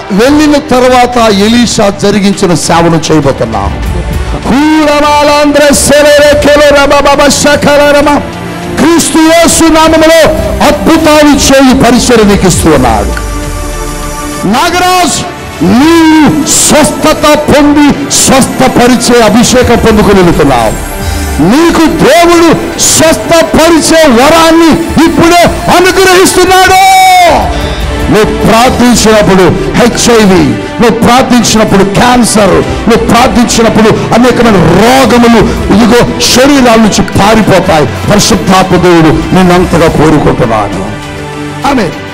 వెళ్ళిన తర్వాత ఎలీషా జరిగించిన సేవను చేయబోతున్నాం కూడమాలాంధ్ర శరీరే కెలరమమమ శకలరమ. క్రీస్తు యేసు నామములో అద్భుతాలు చేయి పరిశీలనకి ఇస్తున్నాడు నాగరాజ్ నీవు స్వస్థత పొంది స్వస్థపరిచే అభిషేకం పొందుకుని వెళుతున్నావు నీకు దేవుడు స్వస్థపరిచే వరాన్ని ఇప్పుడే అనుగ్రహిస్తున్నాడు నువ్వు ప్రార్థించినప్పుడు హెచ్ఐవి నువ్వు ప్రార్థించినప్పుడు క్యాన్సర్ నువ్వు ప్రార్థించినప్పుడు అనేకమైన రోగములు ఇదిగో శరీరాల నుంచి పారిపోతాయి పరిశుద్ధాత్మ దేవుడు నిన్నంతగా కోరుకుంటున్నాను ఆమె